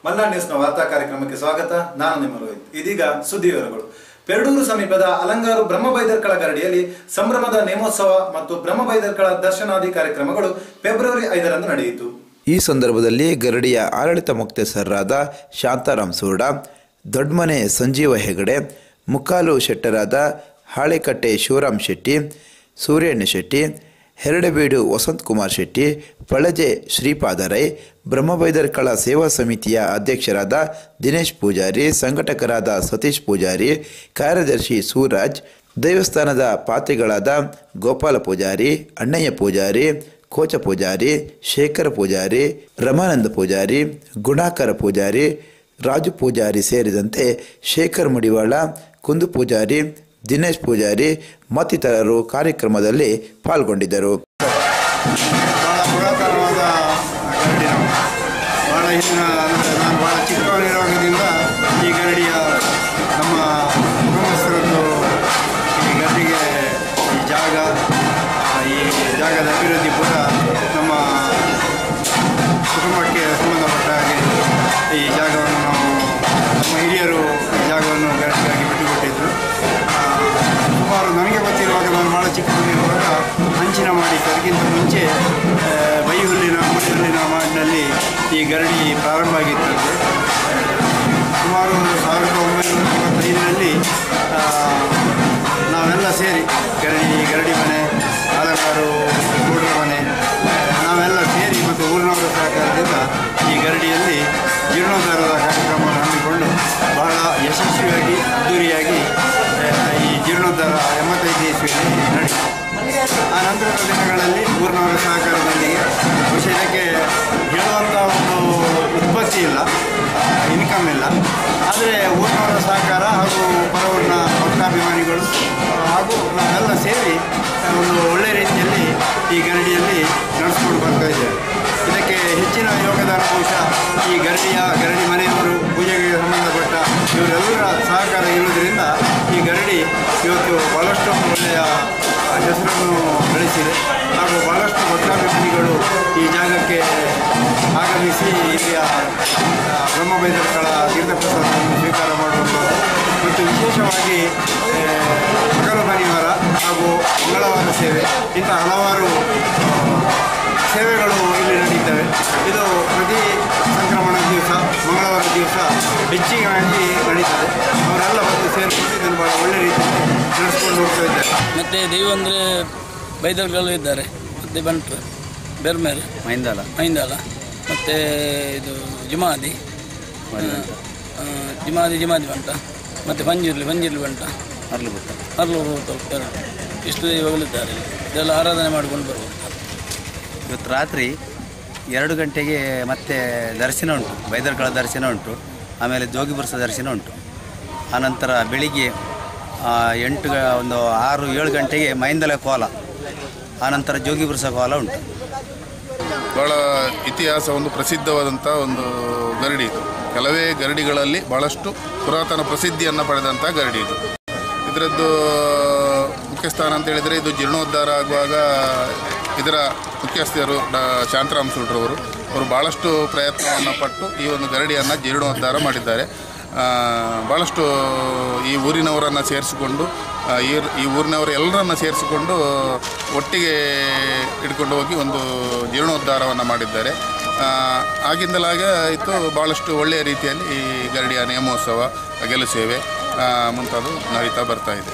ಮಲ್ನಾಡ್ ನ್ಯೂಸ್ನ ವಾರ್ತಾ ಕಾರ್ಯಕ್ರಮಕ್ಕೆ ಸ್ವಾಗತ ನಾನು ನಿಮ್ಮ ರೋಹಿತ್ ಇದೀಗ ಸುದ್ದಿ ವಿವರಗಳು ಪೆರಡೂರು ಸಮೀಪದ ಅಲಂಗಾರು ಬ್ರಹ್ಮಬೈದರ್ಕಳ ಗರಡಿಯಲ್ಲಿ ಸಂಭ್ರಮದ ನೇಮೋತ್ಸವ ಮತ್ತು ಬ್ರಹ್ಮಬೈದರ್ಕಳ ದರ್ಶನಾದಿ ಕಾರ್ಯಕ್ರಮಗಳು ಫೆಬ್ರವರಿ ಐದರಂದು ನಡೆಯಿತು ಈ ಸಂದರ್ಭದಲ್ಲಿ ಗರಡಿಯ ಆಡಳಿತ ಮುಕ್ತೇಸರರಾದ ಶಾಂತಾರಾಮ್ ಸೂರ್ಡ ದೊಡ್ಮನೆ ಸಂಜೀವ ಹೆಗಡೆ ಮುಕ್ಕಾಲು ಶೆಟ್ಟರಾದ ಹಾಳೆಕಟ್ಟೆ ಶಿವರಾಮ್ ಶೆಟ್ಟಿ ಸೂರ್ಯಣ್ಣ ಶೆಟ್ಟಿ ಹೆರಡೆಬೀಡು ವಸಂತ್ ಕುಮಾರ್ ಶೆಟ್ಟಿ ಪಳಜೆ ಶ್ರೀಪಾದ ರೈ ಬ್ರಹ್ಮಬೈದರ್ಕಳ ಸೇವಾ ಸಮಿತಿಯ ಅಧ್ಯಕ್ಷರಾದ ದಿನೇಶ್ ಪೂಜಾರಿ ಸಂಘಟಕರಾದ ಸತೀಶ್ ಪೂಜಾರಿ ಕಾರ್ಯದರ್ಶಿ ಸೂರಾಜ್ ದೇವಸ್ಥಾನದ ಪಾತ್ರಿಗಳಾದ ಗೋಪಾಲ ಪೂಜಾರಿ ಅಣ್ಣಯ್ಯ ಪೂಜಾರಿ ಕೋಚ ಪೂಜಾರಿ ಶೇಖರ ಪೂಜಾರಿ ರಮಾನಂದ ಪೂಜಾರಿ ಗುಣಾಕರ ಪೂಜಾರಿ ರಾಜು ಪೂಜಾರಿ ಸೇರಿದಂತೆ ಶೇಖರ್ ಮಡಿವಾಳ ಕುಂದು ಪೂಜಾರಿ ದಿನೇಶ್ ಪೂಜಾರಿ ಮತ್ತಿತರರು ಕಾರ್ಯಕ್ರಮದಲ್ಲಿ ಪಾಲ್ಗೊಂಡಿದ್ದರು ಭಾಳ ಪುರಾತನವಾದ ಗರಡಿ ನಾವು ಭಾಳ ಹಿಂದಿನ ಅಂದರೆ ನಾನು ಭಾಳ ಚಿಕ್ಕವನಿರುವಾಗದಿಂದ ಈ ಗರಡಿಯ ನಮ್ಮ ಕುಟುಂಬಸ್ಥರದ್ದು ಈ ಗರಡಿಗೆ ಈ ಜಾಗ ಆ, ಈ ಜಾಗದ ಅಭಿವೃದ್ಧಿ ಕೂಡ ನಮ್ಮ ಕುಟುಂಬಕ್ಕೆ ಸಂಬಂಧಪಟ್ಟ ಹಾಗೆ ಈ ಜಾಗವನ್ನು ನಾವು ನಮ್ಮ ಹಿರಿಯರು ಈ ಜಾಗವನ್ನು ಗರಡಿಗಾಗಿ ಬಿಟ್ಟುಕೊಟ್ಟಿದ್ದರು ಆ, ಸುಮಾರು ನನಗೆ ಗೊತ್ತಿರುವಾಗ ನಾನು ಭಾಳ ಚಿಕ್ಕವನಿರುವಾಗ ಹಂಚಿನ ಮಾಡಿ ಅದಕ್ಕಿಂತ ಮುಂಚೆ ಆ, ಬೈಹುಲ್ಲಿನ ಮುಡಿಹುಲ್ಲಿನ ಮಾಡಿನಲ್ಲಿ ಈ ಗರಡಿ ಪ್ರಾರಂಭ ಆಗಿತ್ತಂತೆ ಸುಮಾರು ಸಾವಿರದ ಒಂಬೈನೂರ ತೊಂಬತ್ತೈದರಲ್ಲಿ ಆ, ನಾವೆಲ್ಲ ಸೇರಿ ಗರಡಿ ಗರಡಿ ಮನೆ ಆಲಕಾರು ಗೂಡರ ಮನೆ ನಾವೆಲ್ಲ ಸೇರಿ ಮತ್ತು ಊರಿನವರ ಸಹಕಾರದಿಂದ ಈ ಗರಡಿಯಲ್ಲಿ ಜೀರ್ಣೋದ್ಧಾರದ ಕಾರ್ಯಕ್ರಮವನ್ನು ಹಮ್ಮಿಕೊಂಡು ಬಹಳ ಯಶಸ್ವಿಯಾಗಿ ಅದ್ದೂರಿಯಾಗಿ ಆ, ಈ ಜೀರ್ಣೋದ್ಧಾರ ಎಂಬತ್ತೈದು ಇಸ್ವಿಯಲ್ಲಿ ನಡೆಯಿತು ಆ ನಂತರದ ದಿನಗಳಲ್ಲಿ ಊರಿನವರ ಸಹಕಾರದೊಂದಿಗೆ ಬಹುಶಃ ಇದಕ್ಕೆ ಹೇಳುವಂಥ ಒಂದು ಉತ್ಪತ್ತಿ ಇಲ್ಲ ಇನ್ಕಮ್ ಇಲ್ಲ ಆದರೆ ಊರಿನವರ ಸಹಕಾರ ಹಾಗೂ ಪರವೂರಿನ ಭಕ್ತಾಭಿಮಾನಿಗಳು ಆ, ಹಾಗೂ ನಾವೆಲ್ಲ ಸೇರಿ ಒಂದು ಒಳ್ಳೆಯ ರೀತಿಯಲ್ಲಿ ಈ ಗರಡಿಯಲ್ಲಿ ನಡೆಸ್ಕೊಂಡು ಬರ್ತಾ ಇದ್ದೇವೆ ಇದಕ್ಕೆ ಹೆಚ್ಚಿನ ಯೋಗದಾನ ಬಹುಶಃ ಈ ಗರಡಿಯ ಗರಡಿ ಮನೆಯವರು ಪೂಜೆಗೆ ಸಂಬಂಧಪಟ್ಟ ಇವರೆಲ್ಲರ ಸಹಕಾರ ಇರುವುದರಿಂದ ಈ ಗರಡಿ ಇವತ್ತು ಭಾಳಷ್ಟು ಒಳ್ಳೆಯ ಹೆಸರನ್ನು ಗಳಿಸಿದೆ ಹಾಗೂ ಭಾಳಷ್ಟು ಭಕ್ತಾಭಿಮಾನಿಗಳು ಈ ಜಾಗಕ್ಕೆ ಆಗಮಿಸಿ ಇಲ್ಲಿಯ ಆ, ಬ್ರಹ್ಮಬೈದರ್ಕಳ ತೀರ್ಥಪ್ರಸಾದವನ್ನು ಸ್ವೀಕಾರ ಮಾಡುವಂಥದ್ದು ಮತ್ತು ವಿಶೇಷವಾಗಿ ಆ, ಹಗಲು ಬನಿವಾರ ಹಾಗೂ ಮಂಗಳವಾರ ಸೇವೆ ಇಂಥ ಹಲವಾರು ಆ, ಸೇವೆಗಳು ಇಲ್ಲಿ ನಡೀತವೆ ಇದು ಪ್ರತಿ ಸಂಕ್ರಮಣ ದಿವಸ ಮಂಗಳವಾರ ದಿವಸ ಹೆಚ್ಚಿಗಾಗಿ ನಡೀತದೆ ಅವರೆಲ್ಲ ಬಂದು ಸೇರಿಕೊಂಡು ಇದನ್ನು ಭಾಳ ಒಳ್ಳೆ ರೀತಿಯಲ್ಲಿ ನಡೆಸ್ಕೊಂಡು ಹೋಗ್ತಾ ಇದ್ದಾರೆ ಮತ್ತು ದೈವ ಅಂದರೆ ಬೈದರ್ಗಳು ಇದ್ದಾರೆ ಮತ್ತು ಬಂಟ್ರು ಬೆರ್ಮೇರ್ ಮೈಂದಾಲ ಮೈಂದಾಳ ಮತ್ತು ಇದು ಜುಮಾದಿ ಆ, ಜುಮಾದಿ ಜುಮಾದಿ ಬಂಟ ಮತ್ತು ಬಂಜಿರ್ಲಿ ಬಂಜಿರ್ಲಿ ಬಂಟ ಅರ್ಲು ಬಿಟ್ಟು ಅರ್ಲು ಎರಡು ಇಷ್ಟು ದೈವಗಳಿದ್ದಾರೆ ಇದೆಲ್ಲ ಆರಾಧನೆ ಮಾಡಿಕೊಂಡು ಬರ್ಬೋದು ಇವತ್ತು ರಾತ್ರಿ ಎರಡು ಗಂಟೆಗೆ ಮತ್ತೆ ದರ್ಶನ ಉಂಟು ಬೈದರ್ಕಳ ದರ್ಶನ ಉಂಟು ಆಮೇಲೆ ಜೋಗಿಬುರ್ಸ ದರ್ಶನ ಉಂಟು ಆನಂತರ ಬೆಳಿಗ್ಗೆ ಆ, ಎಂಟು ಗ- ಒಂದು ಆರು ಏಳು ಗಂಟೆಗೆ ಮೈಂದಲೆ ಕೋಲ ಆನಂತರ ಜೋಗಿಬುರ್ಸ ಕೋಲ ಉಂಟು ಭಾಳ ಇತಿಹಾಸ ಒಂದು ಪ್ರಸಿದ್ಧವಾದಂಥ ಒಂದು ಗರಡಿ ಇದು ಕೆಲವೇ ಗರಡಿಗಳಲ್ಲಿ ಭಾಳಷ್ಟು ಪುರಾತನ ಪ್ರಸಿದ್ಧಿಯನ್ನು ಪಡೆದಂಥ ಗರಡಿ ಇದು ಇದರದ್ದು ಮುಖ್ಯ ಸ್ಥಾನ ಅಂತ ಹೇಳಿದರೆ ಇದು ಜೀರ್ಣೋದ್ಧಾರ ಆಗುವಾಗ ಇದರ ಮುಖ್ಯಸ್ಥರು ಡಾ ಶಾಂತರಾಮ್ ಸುಳ್ರವರು ಅವರು ಭಾಳಷ್ಟು ಪ್ರಯತ್ನವನ್ನು ಪಟ್ಟು ಈ ಒಂದು ಗರಡಿಯನ್ನು ಜೀರ್ಣೋದ್ಧಾರ ಮಾಡಿದ್ದಾರೆ ಆ, ಭಾಳಷ್ಟು ಈ ಊರಿನವರನ್ನು ಸೇರಿಸಿಕೊಂಡು ಆ, ಈ ಈ ಊರಿನವರು ಎಲ್ಲರನ್ನ ಸೇರಿಸಿಕೊಂಡು ಒಟ್ಟಿಗೆ ಹಿಡ್ಕೊಂಡು ಹೋಗಿ ಒಂದು ಜೀರ್ಣೋದ್ಧಾರವನ್ನು ಮಾಡಿದ್ದಾರೆ ಆ, ಆಗಿಂದಲಾಗ ಆಯಿತು ಭಾಳಷ್ಟು ಒಳ್ಳೆಯ ರೀತಿಯಲ್ಲಿ ಈ ಗರಡಿಯ ನೇಮೋತ್ಸವ ಗೆಲು ಸೇವೆ ಆ, ಮುಂತಾದವು ನಡೀತಾ ಬರ್ತಾ ಇದೆ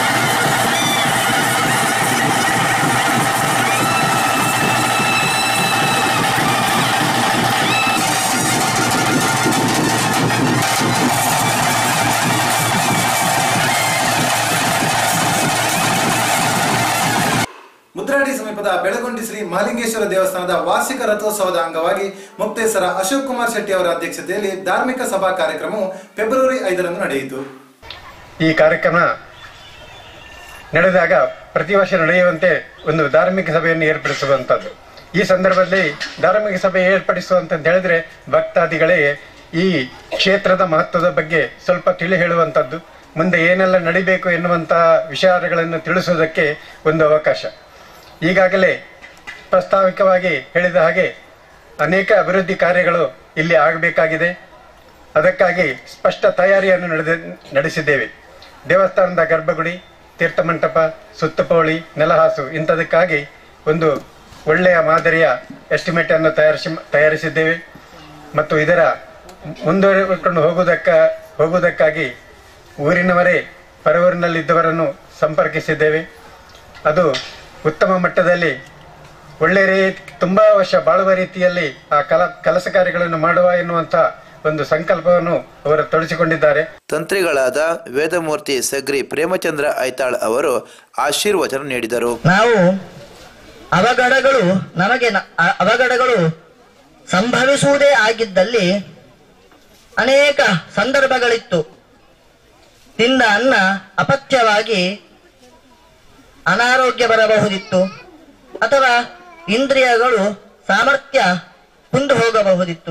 ಮುದ್ರಾಡಿ ಸಮೀಪದ ಬೆಳಗೊಂಡಿ ಶ್ರೀ ಮಹಾಲಿಂಗೇಶ್ವರ ದೇವಸ್ಥಾನದ ವಾರ್ಷಿಕ ರಥೋತ್ಸವದ ಅಂಗವಾಗಿ ಮುಕ್ತೇಸರ ಅಶೋಕ್ ಕುಮಾರ್ ಶೆಟ್ಟಿ ಅವರ ಅಧ್ಯಕ್ಷತೆಯಲ್ಲಿ ಧಾರ್ಮಿಕ ಸಭಾ ಕಾರ್ಯಕ್ರಮವು ಫೆಬ್ರವರಿ ಐದರಂದು ನಡೆಯಿತು ಈ ಕಾರ್ಯಕ್ರಮ ನಡೆದಾಗ ಪ್ರತಿ ವರ್ಷ ನಡೆಯುವಂತೆ ಒಂದು ಧಾರ್ಮಿಕ ಸಭೆಯನ್ನು ಏರ್ಪಡಿಸುವಂಥದ್ದು ಈ ಸಂದರ್ಭದಲ್ಲಿ ಧಾರ್ಮಿಕ ಸಭೆ ಏರ್ಪಡಿಸುವಂತ ಹೇಳಿದ್ರೆ ಭಕ್ತಾದಿಗಳಿಗೆ ಈ ಕ್ಷೇತ್ರದ ಮಹತ್ವದ ಬಗ್ಗೆ ಸ್ವಲ್ಪ ತಿಳಿ ಹೇಳುವಂಥದ್ದು ಮುಂದೆ ಏನೆಲ್ಲ ನಡಿಬೇಕು ಎನ್ನುವಂಥ ವಿಚಾರಗಳನ್ನು ತಿಳಿಸುವುದಕ್ಕೆ ಒಂದು ಅವಕಾಶ ಈಗಾಗಲೇ ಪ್ರಸ್ತಾವಿಕವಾಗಿ ಹೇಳಿದ ಹಾಗೆ ಅನೇಕ ಅಭಿವೃದ್ಧಿ ಕಾರ್ಯಗಳು ಇಲ್ಲಿ ಆಗಬೇಕಾಗಿದೆ ಅದಕ್ಕಾಗಿ ಸ್ಪಷ್ಟ ತಯಾರಿಯನ್ನು ನಡೆದ ನಡೆಸಿದ್ದೇವೆ ದೇವಸ್ಥಾನದ ಗರ್ಭಗುಡಿ ತೀರ್ಥಮಂಟಪ ಸುತ್ತಪೋಳಿ ನೆಲಹಾಸು ಇಂಥದಕ್ಕಾಗಿ ಒಂದು ಒಳ್ಳೆಯ ಮಾದರಿಯ ಎಸ್ಟಿಮೇಟ್ ಅನ್ನು ತಯಾರಿಸಿ ತಯಾರಿಸಿದ್ದೇವೆ ಮತ್ತು ಇದರ ಮುಂದುವರಿಕೊಂಡು ಹೋಗುವುದಕ್ಕ ಹೋಗುವುದಕ್ಕಾಗಿ ಊರಿನವರೇ ಪರವೂರಿನಲ್ಲಿದ್ದವರನ್ನು ಸಂಪರ್ಕಿಸಿದ್ದೇವೆ ಅದು ಉತ್ತಮ ಮಟ್ಟದಲ್ಲಿ ಒಳ್ಳೆ ರೀತಿ ತುಂಬ ವರ್ಷ ಬಾಳುವ ರೀತಿಯಲ್ಲಿ ಆ ಕಲ ಕೆಲಸ ಕಾರ್ಯಗಳನ್ನು ಮಾಡುವ ಎನ್ನುವಂಥ ಒಂದು ಸಂಕಲ್ಪವನ್ನು ಅವರು ತೊಡಸಿಕೊಂಡಿದ್ದಾರೆ ತಂತ್ರಿಗಳಾದ ವೇದಮೂರ್ತಿ ಸಗ್ರಿ ಪ್ರೇಮಚಂದ್ರ ಐತಾಳ್ ಅವರು ಆಶೀರ್ವಚನ ನೀಡಿದರು ನಾವು ಅವಘಡಗಳು ನಮಗೆ ನ- ಅ- ಅವಘಡಗಳು ಸಂಭವಿಸುವುದೇ ಆಗಿದ್ದಲ್ಲಿ ಅನೇಕ ಸಂದರ್ಭಗಳಿತ್ತು ತಿಂದ ಅನ್ನ ಅಪಥ್ಯವಾಗಿ ಅನಾರೋಗ್ಯ ಬರಬಹುದಿತ್ತು ಅಥವಾ ಇಂದ್ರಿಯಗಳು ಸಾಮರ್ಥ್ಯ ಕುಂದು ಹೋಗಬಹುದಿತ್ತು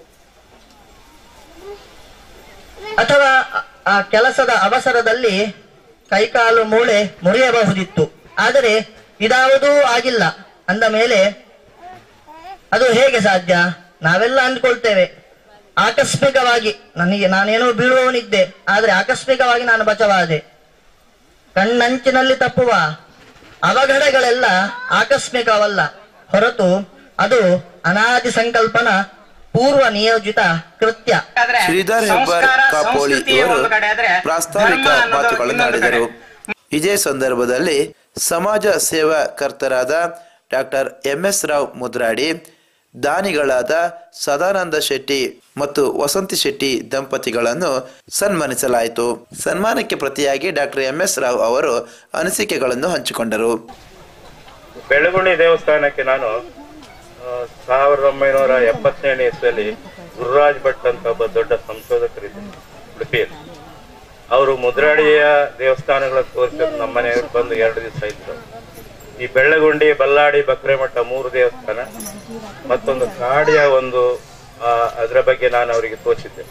ಅಥವಾ ಆ- ಆ ಕೆಲಸದ ಅವಸರದಲ್ಲಿ ಕೈಕಾಲು ಮೂಳೆ ಮುರಿಯಬಹುದಿತ್ತು ಆದರೆ ಇದಾವುದೂ ಆಗಿಲ್ಲ ಅಂದ ಮೇಲೆ ಅದು ಹೇಗೆ ಸಾಧ್ಯ ನಾವೆಲ್ಲ ಅಂದ್ಕೊಳ್ತೇವೆ ಆಕಸ್ಮಿಕವಾಗಿ ನನಗೆ ನಾನೇನೋ ಬೀಳುವವನಿದ್ದೆ ಆದ್ರೆ ಆಕಸ್ಮಿಕವಾಗಿ ನಾನು ಬಚಾವಾದೆ ಕಣ್ಣಂಚಿನಲ್ಲಿ ತಪ್ಪುವ ಅವಘಡಗಳೆಲ್ಲ ಆಕಸ್ಮಿಕವಲ್ಲ ಹೊರತು ಅದು ಅನಾದಿ ಸಂಕಲ್ಪನ ಪೂರ್ವ ನಿಯೋಜಿತ ಕೃತ್ಯ ಶ್ರೀಧರ್ ಹೆಬ್ಬಾರ್ ಕಾಪೋಳಿ ಇವರು ಪ್ರಾಸ್ತಾವಿಕ ಮಾತುಗಳನ್ನಾಡಿದರು ಇದೇ ಸಂದರ್ಭದಲ್ಲಿ ಸಮಾಜ ಸೇವಾ ಕರ್ತರಾದ doctor M S Rao Mudradi ದಾನಿಗಳಾದ ಸದಾನಂದ ಶೆಟ್ಟಿ ಮತ್ತು ವಸಂತಿ ಶೆಟ್ಟಿ ದಂಪತಿಗಳನ್ನು ಸನ್ಮಾನಿಸಲಾಯಿತು ಸನ್ಮಾನಕ್ಕೆ ಪ್ರತಿಯಾಗಿ ಡಾಕ್ಟರ್ ಎಂ ಎಸ್ ರಾವ್ ಅವರು ಅನಿಸಿಕೆಗಳನ್ನು ಹಂಚಿಕೊಂಡರು ಬೆಳಗುಣಿ ದೇವಸ್ಥಾನಕ್ಕೆ ನಾನು ಆ, ಸಾವಿರದ ಒಂಬೈನೂರ ಎಪ್ಪತ್ತೇಳನೇ ಇಸ್ವಿಯಲ್ಲಿ ಗುರುರಾಜ್ ಭಟ್ ಅಂತ ಒಬ್ಬ ದೊಡ್ಡ ಸಂಶೋಧಕರಿದ್ದರು ಉಡುಪಿಯಲ್ಲಿ ಅವರು ಮುದ್ರಾಡಿಯ ದೇವಸ್ಥಾನಗಳ ತೋರಿಸಿದ್ದು ನಮ್ಮ ಮನೆಯವರು ಬಂದು ಎರಡು ದಿವಸ ಇದ್ರು ಈ ಬೆಳ್ಳಗುಂಡಿ ಬಲ್ಲಾಡಿ ಬಕ್ರೆಮಠ ಮೂರು ದೇವಸ್ಥಾನ ಮತ್ತೊಂದು ಕಾಡಿಯ ಒಂದು ಆ, ಅದರ ಬಗ್ಗೆ ನಾನು ಅವರಿಗೆ ತೋರಿಸಿದ್ದೆ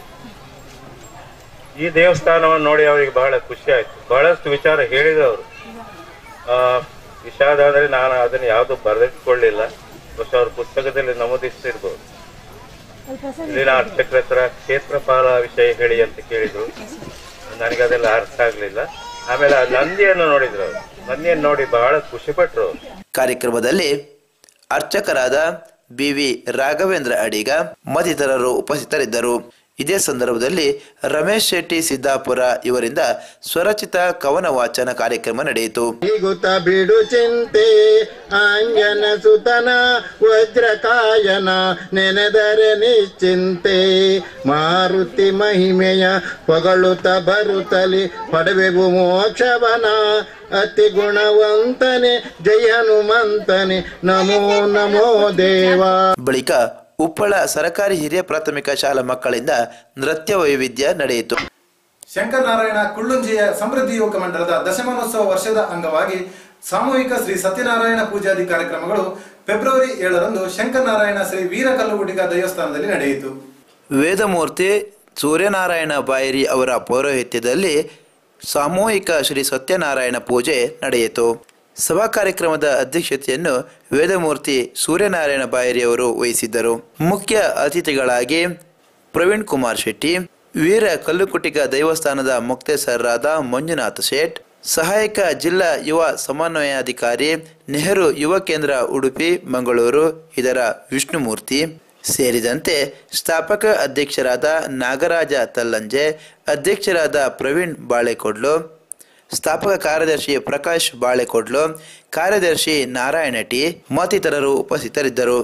ಈ ದೇವಸ್ಥಾನವನ್ನು ನೋಡಿ ಅವರಿಗೆ ಬಹಳ ಖುಷಿ ಆಯ್ತು ಬಹಳಷ್ಟು ವಿಚಾರ ಹೇಳಿದ್ರು ಅವರು ಆ, ವಿಷಾದ ಅಂದ್ರೆ ನಾನು ಅದನ್ನು ಯಾವುದು ಬರೆದಿಟ್ಕೊಳ್ಳಿಲ್ಲ ಬಹುಶಃ ಅವ್ರ ಪುಸ್ತಕದಲ್ಲಿ ನಮೂದಿಸಿರ್ಬೋದು ಇಲ್ಲಿನ ಅರ್ಚಕರ ಹತ್ರ ಕ್ಷೇತ್ರಪಾಲ ವಿಷಯ ಹೇಳಿ ಅಂತ ಕೇಳಿದ್ರು ನನಗೆ ಅದೆಲ್ಲ ಅರ್ಥ ಆಗ್ಲಿಲ್ಲ ಆಮೇಲೆ ಆ ನಂದಿಯನ್ನು ನೋಡಿದ್ರು ಅವರು ನಂದಿಯನ್ನು ನೋಡಿ ಬಹಳ ಖುಷಿ ಪಟ್ರು ಅವ್ರು. ಕಾರ್ಯಕ್ರಮದಲ್ಲಿ ಅರ್ಚಕರಾದ ಬಿ ವಿ ರಾಘವೇಂದ್ರ ಅಡಿಗ ಮತ್ತಿತರರು ಉಪಸ್ಥಿತರಿದ್ದರು ಇದೇ ಸಂದರ್ಭದಲ್ಲಿ ರಮೇಶ್ ಶೆಟ್ಟಿ ಸಿದ್ದಾಪುರ ಇವರಿಂದ ಸ್ವರಚಿತ ಕವನ ವಾಚನ ಕಾರ್ಯಕ್ರಮ ನಡೆಯಿತು ಹೀಗುತ್ತ ಬಿಡು ಚಿಂತೆ ಅಂಜನ ಸುತನ ವಜ್ರಕಾಯನ ನೆನೆದರೆ ನಿಶ್ಚಿಂತೆ ಮಾರುತಿ ಮಹಿಮೆಯ ಹೊಗಳುತ್ತ ಬರುತ್ತಲಿ ಪಡವೆಗು ಮೋಕ್ಷವನ ಅತಿ ಗುಣವಂತನೆ ಜಯ ಹನುಮಂತನೆ ನಮೋ ನಮೋ ದೇವಾ ಬಳಿಕ ಉಪ್ಪಳ ಸರಕಾರಿ ಹಿರಿಯ ಪ್ರಾಥಮಿಕ ಶಾಲಾ ಮಕ್ಕಳಿಂದ ನೃತ್ಯ ವೈವಿಧ್ಯ ನಡೆಯಿತು ಶಂಕರನಾರಾಯಣ ಕುಳ್ಳುಂಜಿಯ ಸಮೃದ್ಧಿ ಯುವಕ ಮಂಡಲದ ದಶಮಾನೋತ್ಸವ ವರ್ಷದ ಅಂಗವಾಗಿ ಸಾಮೂಹಿಕ ಶ್ರೀ ಸತ್ಯನಾರಾಯಣ ಪೂಜಾದಿ ಕಾರ್ಯಕ್ರಮಗಳು ಫೆಬ್ರವರಿ ಏಳರಂದು ಶಂಕರನಾರಾಯಣ ಶ್ರೀ ವೀರಕಲ್ಲುಗುಡಿಗ ದೇವಸ್ಥಾನದಲ್ಲಿ ನಡೆಯಿತು ವೇದಮೂರ್ತಿ ಸೂರ್ಯನಾರಾಯಣ ಬಾಯರಿ ಅವರ ಪೌರೋಹಿತ್ಯದಲ್ಲಿ ಸಾಮೂಹಿಕ ಶ್ರೀ ಸತ್ಯನಾರಾಯಣ ಪೂಜೆ ನಡೆಯಿತು ಸಭಾ ಕಾರ್ಯಕ್ರಮದ ಅಧ್ಯಕ್ಷತೆಯನ್ನು ವೇದಮೂರ್ತಿ ಸೂರ್ಯನಾರಾಯಣ ಬಾಯರಿ ಅವರು ವಹಿಸಿದ್ದರು ಮುಖ್ಯ ಅತಿಥಿಗಳಾಗಿ ಪ್ರವೀಣ್ ಕುಮಾರ್ ಶೆಟ್ಟಿ ವೀರ ಕಲ್ಲುಕುಟಿಗ ದೇವಸ್ಥಾನದ ಮುಕ್ತೇಸರರಾದ ಮಂಜುನಾಥ ಶೇಟ್ ಸಹಾಯಕ ಜಿಲ್ಲಾ ಯುವ ಸಮನ್ವಯಾಧಿಕಾರಿ ನೆಹರು ಯುವ ಕೇಂದ್ರ ಉಡುಪಿ ಮಂಗಳೂರು ಇದರ ವಿಷ್ಣುಮೂರ್ತಿ ಸೇರಿದಂತೆ ಸ್ಥಾಪಕ ಅಧ್ಯಕ್ಷರಾದ ನಾಗರಾಜ ತಲ್ಲಂಜೆ ಅಧ್ಯಕ್ಷರಾದ ಪ್ರವೀಣ್ ಬಾಳೆಕೊಡ್ಲು ಸ್ಥಾಪಕ ಕಾರ್ಯದರ್ಶಿ ಪ್ರಕಾಶ್ ಬಾಳೆಕೊಡ್ಲು ಕಾರ್ಯದರ್ಶಿ ನಾರಾಯಣ ಟಿ ಮತ್ತಿತರರು ಉಪಸ್ಥಿತರಿದ್ದರು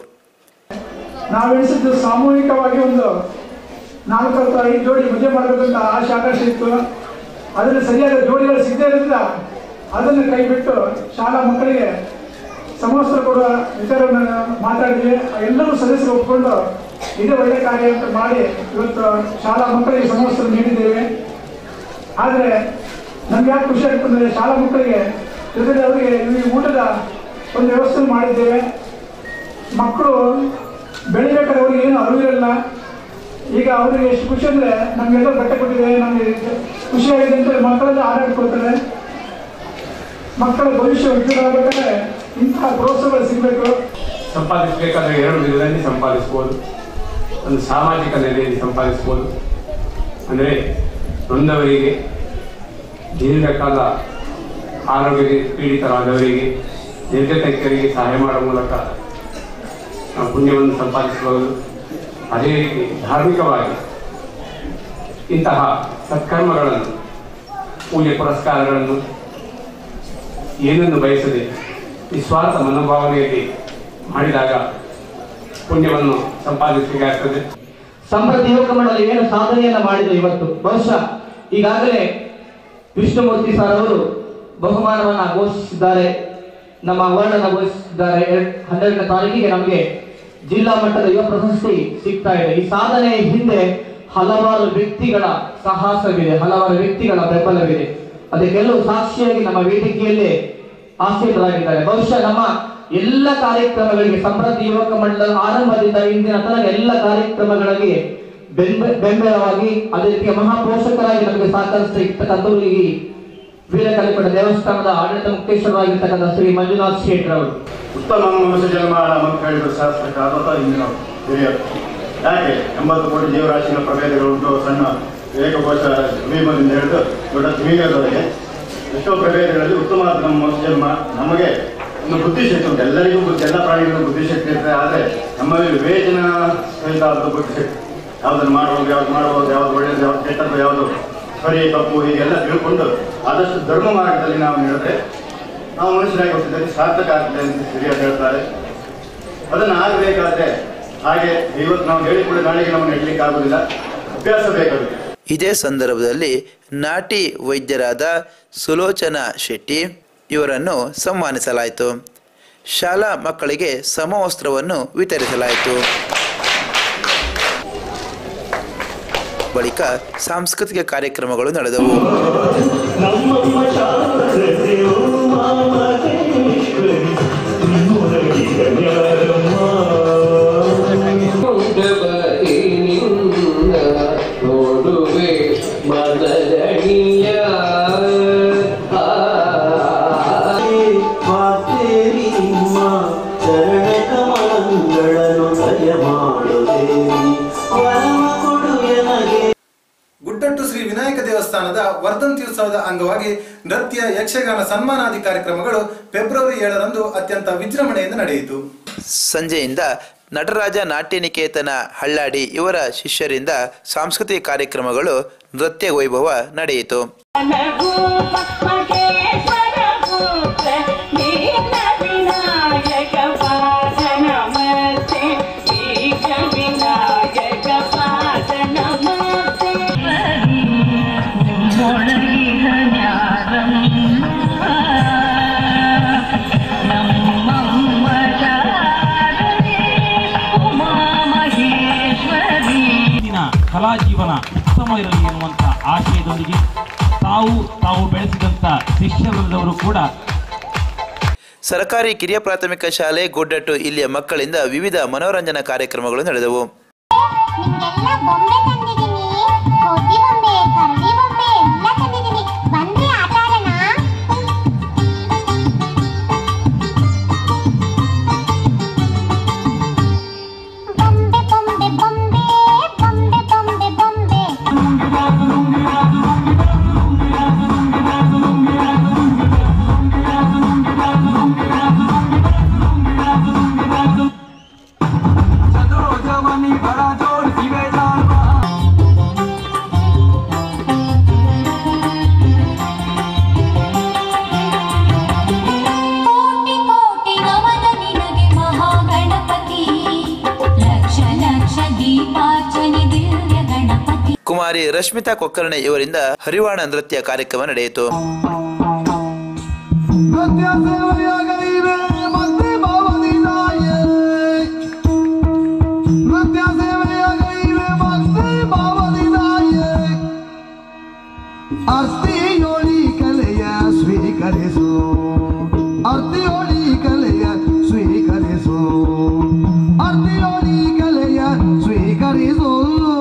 ನಾವೆಣಿಸಿದ್ದು ಸಾಮೂಹಿಕವಾಗಿ ಒಂದು ನಾಲ್ಕು ಅಥವಾ ಐದು ಜೋಡಿ ಮದುವೆ ಮಾಡಬೇಕಂತ ಆಶೆ ಆಕಾಂಕ್ಷೆ ಇತ್ತು ಅದರಲ್ಲಿ ಸರಿಯಾದ ಜೋಡಿಗಳು ಸಿಗದೇ ಇರೋದ್ರಿಂದ ಅದನ್ನು ಕೈಬಿಟ್ಟು ಶಾಲಾ ಮಕ್ಕಳಿಗೆ ಸಮವಸ್ತ್ರ ಕೊಡುವ ವಿಚಾರವನ್ನು ಮಾತಾಡಿದ್ವಿ ಎಲ್ಲರೂ ಸದಸ್ಯರು ಒಪ್ಪಿಕೊಂಡು ಇದೇ ಒಳ್ಳೆ ಕಾರ್ಯ ಅಂತ ಮಾಡಿ ಇವತ್ತು ಶಾಲಾ ಮಕ್ಕಳಿಗೆ ಸಮವಸ್ತ್ರ ನೀಡಿದ್ದೇವೆ ಆದರೆ ನಮ್ಗೆ ಯಾಕೆ ಖುಷಿ ಆಗ್ತಂದ್ರೆ ಶಾಲಾ ಮಕ್ಕಳಿಗೆ ಜೊತೆಗೆ ಅವರಿಗೆ ಈ ಊಟದ ಒಂದು ವ್ಯವಸ್ಥೆ ಮಾಡಿದ್ದೇವೆ ಮಕ್ಕಳು ಬೆಳಿಬೇಕಾದ್ರೆ ಅವ್ರಿಗೆ ಏನು ಅರಿವಿರಲ್ಲ ಈಗ ಅವರಿಗೆ ಎಷ್ಟು ಖುಷಿ ಅಂದ್ರೆ ನಮ್ಗೆಲ್ಲ ಬಟ್ಟೆ ಕೊಟ್ಟಿದೆ ನಮಗೆ ಖುಷಿಯಾಗಿದೆ ಅಂತ ಮಕ್ಕಳೆಲ್ಲ ಆಟಾಡ್ಕೊಳ್ತಾರೆ ಮಕ್ಕಳ ಭವಿಷ್ಯ ಉಜ್ವಲ ಆಗ್ಬೇಕಾದ್ರೆ ಇಂತಹ ಪ್ರೋತ್ಸಾಹಗಳು ಸಿಗಬೇಕು ಸಂಪಾದಿಸಬೇಕಾದ್ರೆ ಎರಡು ವಿಧದಲ್ಲಿ ಸಂಪಾದಿಸ್ಬೋದು ಒಂದು ಸಾಮಾಜಿಕ ನೆಲೆಯಲ್ಲಿ ಸಂಪಾದಿಸ್ಬೋದು ಅಂದರೆ ನೊಂದವರಿಗೆ ದೀರ್ಘಕಾಲ ಆರೋಗ್ಯ ಪೀಡಿತರಾದವರಿಗೆ ನಿರ್ಗತಿಕರಿಗೆ ಸಹಾಯ ಮಾಡುವ ಮೂಲಕ ನಾವು ಪುಣ್ಯವನ್ನು ಸಂಪಾದಿಸಬಹುದು ಅದೇ ರೀತಿ ಧಾರ್ಮಿಕವಾಗಿ ಇಂತಹ ಸತ್ಕರ್ಮಗಳನ್ನು ಪೂಜೆ ಪುರಸ್ಕಾರಗಳನ್ನು ಏನನ್ನು ಬಯಸದೆ ನಿಸ್ವಾರ್ಥ ಮನೋಭಾವನೆಯಲ್ಲಿ ಮಾಡಿದಾಗ ಪುಣ್ಯವನ್ನು ಸಂಪಾದಿಸಬೇಕಾಗ್ತದೆ ಸಮೃದ್ಧಿ ಯುವಕ ಮಂಡಳಿ ಏನು ಸಾಧನೆಯನ್ನ ಮಾಡಿದ್ರು ಇವತ್ತು ಬಹುಶಃ ಈಗಾಗಲೇ ವಿಷ್ಣುಮೂರ್ತಿ ಸರ್ ಅವರು ಬಹುಮಾನವನ್ನ ಘೋಷಿಸಿದ್ದಾರೆ ನಮ್ಮ ಅವಾರ್ಡ್ ಅನ್ನ ಘೋಷಿಸಿದ್ದಾರೆ ಎರಡ್- ಹನ್ನೆರಡನೇ ತಾರೀಕಿಗೆ ನಮಗೆ ಜಿಲ್ಲಾ ಮಟ್ಟದ ಯುವ ಪ್ರಶಸ್ತಿ ಸಿಗ್ತಾ ಇದೆ ಈ ಸಾಧನೆಯ ಹಿಂದೆ ಹಲವಾರು ವ್ಯಕ್ತಿಗಳ ಸಾಹಸವಿದೆ ಹಲವಾರು ವ್ಯಕ್ತಿಗಳ ಬೆಂಬಲವಿದೆ ಅದಕ್ಕೆಲ್ಲೂ ಸಾಕ್ಷಿಯಾಗಿ ನಮ್ಮ ವೇದಿಕೆಯಲ್ಲೇ ಆಸೀನರಾಗಿದ್ದಾರೆ ಬಹುಶಃ ನಮ್ಮ ಎಲ್ಲ ಕಾರ್ಯಕ್ರಮಗಳಿಗೆ ಸಮೃದ್ಧಿ ಯುವಕ ಮಂಡಲ ಆರಂಭದಿಂದ ಇಂದಿನ ತನಕ ಎಲ್ಲ ಕಾರ್ಯಕ್ರಮಗಳಿಗೆ ಬೆಂಬ ಬೆಂಬಲವಾಗಿ ಅದೇ ರೀತಿ ಮಹಾಪೋಷಕರಾಗಿ ನಮಗೆ ಸಹಕರಿಸ್ತಾ ಇರ್ತಕ್ಕಂಥವ್ರು ಈ ವೀರಕಲಿಪಡ ದೇವಸ್ಥಾನದ ಆಡಳಿತ ಮುಖ್ಯಸ್ಥರಾಗಿರ್ತಕ್ಕಂಥ ಶ್ರೀ ಮಂಜುನಾಥ್ ಶೇಟ್ರ್ ಅವರು ಉತ್ತಮ ಮನುಷ್ಯ ಜನ್ಮ ಹೇಳಿದ ಶಾಸ್ತ್ರಕಾರ ಅಥವಾ ಇಂದಿನ ಹಿರಿಯರು ಯಾಕೆ ಎಂಬತ್ತು ಕೋಟಿ ಜೀವರಾಶಿಗಳ ಪ್ರಭೇದಗಳುಂಟು ಸಣ್ಣ ಏಕಕೋಶ ಭೀಮದಿಂದ ಹಿಡಿದು ದೊಡ್ಡ ತಿಮಿಂಗಲವರೆಗೆ ಎಷ್ಟೋ ಪ್ರಭೇದಗಳಲ್ಲಿ ಉತ್ತಮವಾದ ನಮ್ಮ ಮನುಷ್ಯ ಜನ್ಮ ನಮಗೆ ಒಂದು ಬುದ್ಧಿಶಕ್ತಿ ಉಂಟು ಎಲ್ಲರಿಗೂ ಬುದ್ಧಿ ಎಲ್ಲ ಪ್ರಾಣಿಗಳಿಗೂ ಬುದ್ಧಿಶಕ್ತಿ ಇರ್ತದೆ ಆದರೆ ನಮ್ಮಲ್ಲಿ ವಿವೇಚನ ಸಹಿತ ಬುದ್ಧಿಶಕ್ತಿ ಯಾವುದನ್ನು ಮಾಡಬಹುದು ಯಾವ್ದು ಮಾಡಬಹುದು ಯಾವ್ದು ಒಳ್ಳೆಯದು ಯಾವ್ದು ಕೆಟ್ಟದ್ದು ಯಾವುದು ಸರಿ ತಪ್ಪು ಹೀಗೆಲ್ಲ ತಿಳ್ಕೊಂಡು ಆದಷ್ಟು ಧರ್ಮ ಮಾರ್ಗದಲ್ಲಿ ನಾವು ನಡೆದ್ರೆ ನಾವು ಮನುಷ್ಯರಾಗಿ ಹುಟ್ಟಿದಲ್ಲಿ ಸಾರ್ಥಕ ಆಗ್ತದೆ ಅಂತ ಹಿರಿಯರು ಹೇಳ್ತಾರೆ ಅದನ್ನು ಆಗಬೇಕಾದ್ರೆ ಹಾಗೆ ಇವತ್ತು ನಾವು ಹೇಳಿ ಕೂಡ ನಾಳೆಗೆ ನಾವು ನೆಡ್ಲಿಕ್ಕೆ ಆಗುದಿಲ್ಲ ಅಭ್ಯಾಸ ಬೇಕಾಗುತ್ತೆ ಇದೇ ಸಂದರ್ಭದಲ್ಲಿ ನಾಟಿ ವೈದ್ಯರಾದ ಸುಲೋಚನಾ ಶೆಟ್ಟಿ ಇವರನ್ನು ಸನ್ಮಾನಿಸಲಾಯಿತು ಶಾಲಾ ಮಕ್ಕಳಿಗೆ ಸಮವಸ್ತ್ರವನ್ನು ವಿತರಿಸಲಾಯಿತು ಬಳಿಕ ಸಾಂಸ್ಕೃತಿಕ ಕಾರ್ಯಕ್ರಮಗಳು ನಡೆದವು ನೋಡುವೆ ಮದರಣಿಯ ಚರಣ ಕಮಲಗಳನ್ನು ದಯ ಮಾಡುತ್ತೇವೆ ವರವ ಕೊಡು ಎನಗೆ ಗುಡ್ಡಟ್ಟು ಶ್ರೀ ವಿನಾಯಕ ದೇವಸ್ಥಾನದ ವರ್ಧಂತ್ಯುತ್ಸವದ ಅಂಗವಾಗಿ ನೃತ್ಯ ಯಕ್ಷಗಾನ ಸನ್ಮಾನಾದಿ ಕಾರ್ಯಕ್ರಮಗಳು ಫೆಬ್ರವರಿ ಏಳರಂದು ಅತ್ಯಂತ ವಿಜೃಂಭಣೆಯಿಂದ ನಡೆಯಿತು ಸಂಜೆಯಿಂದ ನಟರಾಜ ನಾಟ್ಯ ನಿಕೇತನ ಹಳ್ಳಾಡಿ ಇವರ ಶಿಷ್ಯರಿಂದ ಸಾಂಸ್ಕೃತಿಕ ಕಾರ್ಯಕ್ರಮಗಳು ನೃತ್ಯ ವೈಭವ ನಡೆಯಿತು ಮುಂದಿನ ಕಲಾ ಜೀವನ ಉತ್ತಮ ಇರಲಿ ಎನ್ನುವಂತ ಆಶಯದೊಂದಿಗೆ ತಾವು ತಾವು ಬೆಳೆಸಿದಂತ ಶಿಷ್ಯವೃಂದವರು ಕೂಡ ಸರ್ಕಾರಿ ಕಿರಿಯ ಪ್ರಾಥಮಿಕ ಶಾಲೆ ಗುಡ್ಡಟ್ಟು ಇಲ್ಲಿಯ ಮಕ್ಕಳಿಂದ ವಿವಿಧ ಮನೋರಂಜನಾ ಕಾರ್ಯಕ್ರಮಗಳು ನಡೆದವು ನಿಮ್ಗೆಲ್ಲ ಬೊಂಬೆ ತಂದಿದ್ದೀನಿ ಕೋತಿ ಬೊಂಬೆ ಕರಡಿ ಬೊಂಬೆ ಎಲ್ಲ ತಂದಿದ್ದೀನಿ ಬನ್ನಿ ಆಟ ಆಡೋಣ ಬೊಂಬೆ ಬೊಂಬೆ ಬೊಂಬೆ ಬೊಂಬೆ ಬೊಂಬೆ ಬೊಂಬೆ ಕೋಟಿ ಕೋಟಿ ನಮನ ನಿನಗೆ ಮಹಾಗಣಪತಿ ಲಕ್ಷ ಲಕ್ಷ ದೀಪಾರ್ಚನೆ ದಿವ್ಯ ಗಣಪತಿ ಕುಮಾರಿ ರಶ್ಮಿತಾ ಕೊಕ್ಕರ್ಣೆ ಇವರಿಂದ ಹರಿವಾಣ ನೃತ್ಯ ಕಾರ್ಯಕ್ರಮ ನಡೆಯಿತು ಅರ್ತಿಯೋಳಿ ಕಲೆಯ ಸ್ವೀಕರಿಸು ಅರ್ತಿಯೋಳಿ ಕಲೆಯ ಸ್ವೀಕರಿಸು ಅರ್ತಿಯೋಳಿ ಕಲೆಯ ಸ್ವೀಕರಿಸು